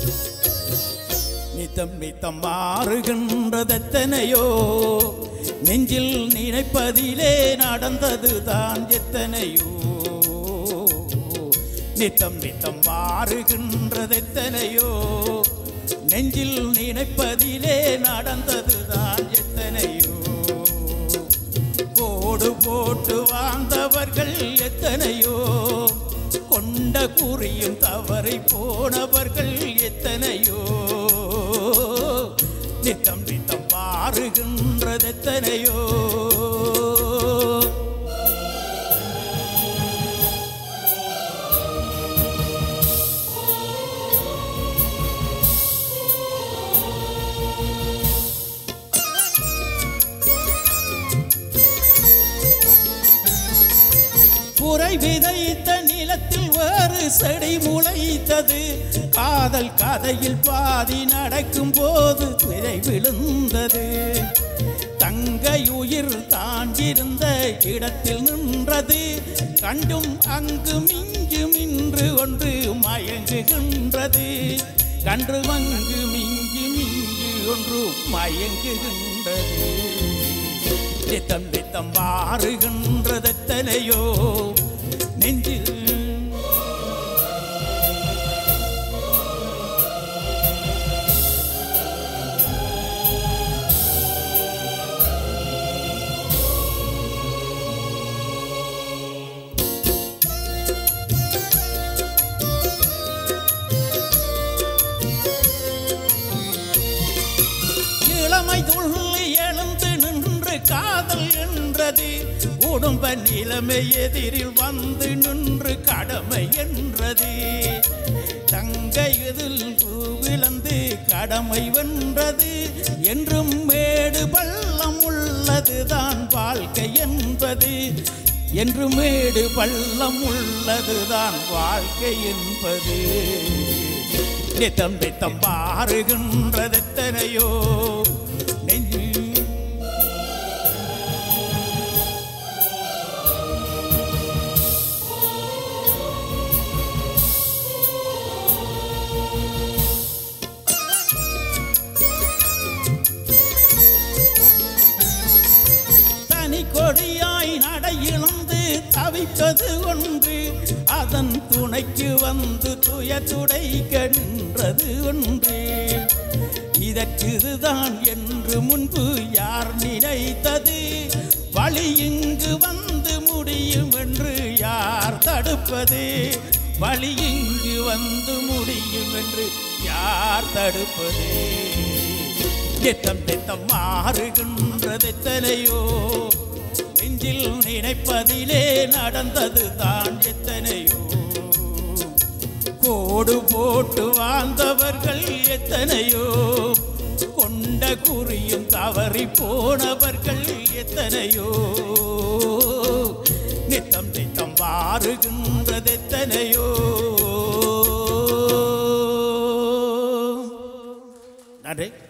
நித்தம் நித்தம் மாறுகின்றதெத்தனையோ நெஞ்சில் நினைப்பதிலே நடந்தது தான் எத்தனையோ நித்தம் நித்தம் மாறுகின்றதெத்தனையோ நெஞ்சில் நினைப்பதிலே நடந்தது தான் எத்தனையோ கோடு போட்டு வாழ்ந்தவர்கள் எத்தனையோ கொண்ட குறியும் தவறை போனவர்கள் எத்தனையோ நித்தம் நித்தம் மாறுகின்றது எத்தனையோ புரை விதைத்த நிலத்தில் வேறு செடி முளைத்தது காதல் கதையில் பாதி நடக்கும் போது பிறை விழுந்தது தங்கை உயிர் தாண்டிருந்த இடத்தில் நின்றது கண்டும் அங்கும் இங்கும் இன்று ஒன்று மயங்குகின்றது கன்று அங்கும் இங்கும் இங்கு ஒன்று மயங்குகின்றது நித்தம் நித்தம் மாறுகின்றதெத்தனையோ நெஞ்சில் இளமை துள்ளி எழுந்து நின்று காதல் என்றது குடும்ப நிலைமை எதிரில் வந்து நின்று கடமை என்றது தங்கை இதில் விழுந்து கடமை வென்றது என்றும் மேடு பள்ளம் உள்ளதுதான் வாழ்க்கை என்பது என்று மேடு பள்ளம் உள்ளதுதான் வாழ்க்கை என்பது நித்தம் நித்தம் மாறுகின்றதெத்தனையோ நெஞ்சு தனி கொடியாய் நடையிழந்து தவிப்பது ஒன்று அதன் துணைக்கு வந்து துயத்துடைக்க நின்றது ஒன்று இதற்கு இதுதான் என்று முன்பு யார் நினைத்தது வழி இங்கு வந்து முடியும் என்று யார் தடுப்பது வழி இங்கு வந்து முடியும் என்று யார் தடுப்பது நித்தம் நித்தம் மாறுகின்றது எத்தனையோ நெஞ்சில் நினைப்பதிலே நடந்தது தான் எத்தனையோ கோடு போட்டு வாழ்ந்தவர்கள் எத்தனையோ கொண்ட குறியும் தவறி போனவர்கள் எத்தனையோ நித்தம் நித்தம் மாறுகின்றது எத்தனையோ நன்றி